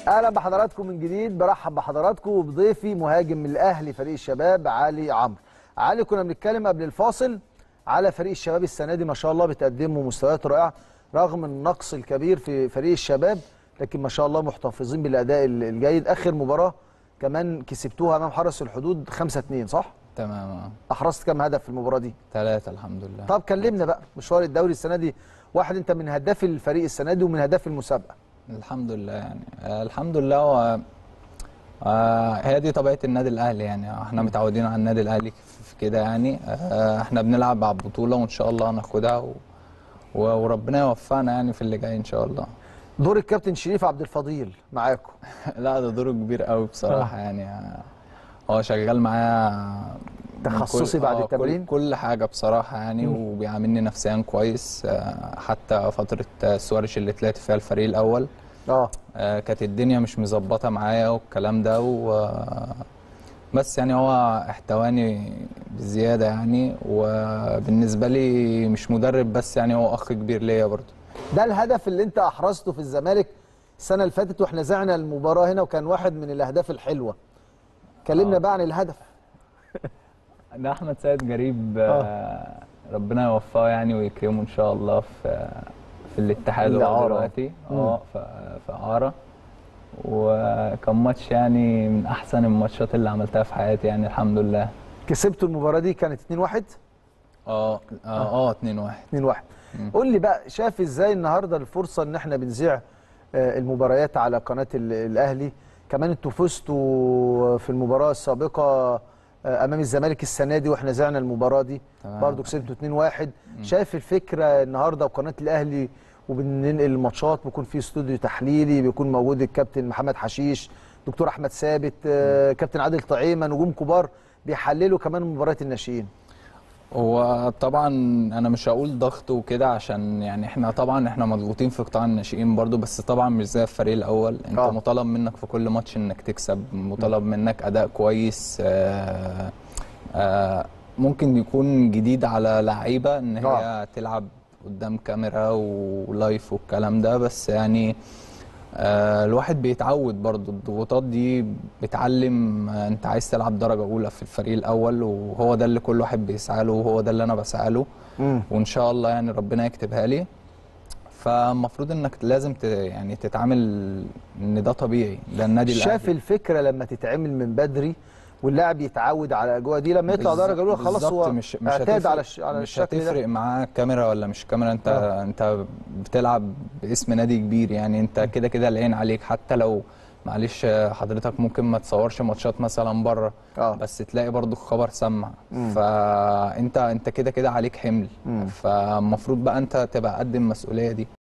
اهلا بحضراتكم من جديد برحب بحضراتكم وبضيفي مهاجم من الاهلي فريق الشباب علي عمرو علي كنا بنتكلم قبل الفاصل على فريق الشباب السنه دي ما شاء الله بتقدموا مستويات رائعه رغم النقص الكبير في فريق الشباب لكن ما شاء الله محتفظين بالاداء الجيد اخر مباراه كمان كسبتوها امام حرس الحدود 5 2 صح تمام اه احرزت كام هدف في المباراه دي ثلاثة الحمد لله طب كلمنا بقى مشوار الدوري السنه دي واحد انت من هداف الفريق السنه دي ومن هداف المسابقه الحمد لله يعني آه الحمد لله و... آه هي دي طبيعة النادي الأهلي يعني احنا متعودين على النادي الأهلي في في كده يعني آه احنا بنلعب على البطولة وإن شاء الله هناخدها و... و... وربنا يوفقنا يعني في اللي جاي إن شاء الله دور الكابتن شريف عبد الفضيل معاكم لا ده دوره كبير قوي بصراحة يعني آه هو شغال معايا من تخصصي كل- بعد آه، التمرين؟ كل, كل حاجة بصراحة يعني مم. وبيعاملني نفسيا كويس آه حتى فترة آه، سوارش اللي طلعت فيها الفريق الأول اه آه، كانت الدنيا مش مظبطه معايا والكلام ده و بس يعني هو احتواني بزياده يعني وبالنسبه لي مش مدرب بس يعني هو اخ كبير ليا برضه ده الهدف اللي انت احرزته في الزمالك السنه اللي فاتت واحنا زعنا المباراه هنا وكان واحد من الاهداف الحلوه كلمنا آه. بقى عن الهدف ده احمد سيد جريب آه. ربنا يوفقه يعني ويكرمه ان شاء الله في في الاتحاد هو الإعارة. دلوقتي مم. اه في في اعاره وكان ماتش يعني من احسن الماتشات اللي عملتها في حياتي يعني الحمد لله كسبتوا المباراه دي كانت 2 1 اه اه اه 2 1 2 1 مم. قول لي بقى شايف ازاي النهارده الفرصه ان احنا بنذيع آه، المباريات على قناه ال- الاهلي كمان انتوا فزتوا في المباراه السابقه آه، امام الزمالك السنه دي واحنا زعنا المباراه دي تمام. برضو كسبتوا 2 1 شايف الفكره النهارده وقناه الاهلي وبننقل الماتشات بيكون في استوديو تحليلي بيكون موجود الكابتن محمد حشيش دكتور احمد ثابت آه، كابتن عادل طعيمه نجوم كبار بيحللوا كمان مباريات الناشئين هو طبعا انا مش هقول ضغط وكده عشان يعني احنا طبعا احنا مضغوطين في قطاع الناشئين برضو بس طبعا مش زي الفريق الاول انت آه. آه. مطالب منك في كل ماتش انك تكسب مطالب منك اداء كويس آه آه ممكن يكون جديد على لعيبه ان هي آه. آه. تلعب قدام كاميرا ولايف والكلام ده بس يعني آه الواحد بيتعود برضو الضغوطات دي بتعلم آه انت عايز تلعب درجة أولى في الفريق الأول وهو ده اللي كل واحد بيسعى له وهو ده اللي أنا بسعى له وإن شاء الله يعني ربنا يكتبها لي فالمفروض إنك لازم ت يعني تتعامل إن ده طبيعي ده النادي شاف الأهلي الفكره لما تتعمل من بدري واللاعب يتعود على الاجواء دي لما يطلع بالظبط- درجه اولى خلاص بالظبط هو مش مش اعتاد هتفرق على الش... على مش الشكل هتفرق ده معاه كاميرا ولا مش كاميرا انت آه. انت بتلعب باسم نادي كبير يعني انت كده كده العين عليك حتى لو معلش حضرتك ممكن ما تصورش ماتشات مثلا بره اه بس تلاقي برضو الخبر سمع مم. فانت انت كده كده عليك حمل مم. فالمفروض بقى انت تبقى قد المسؤوليه دي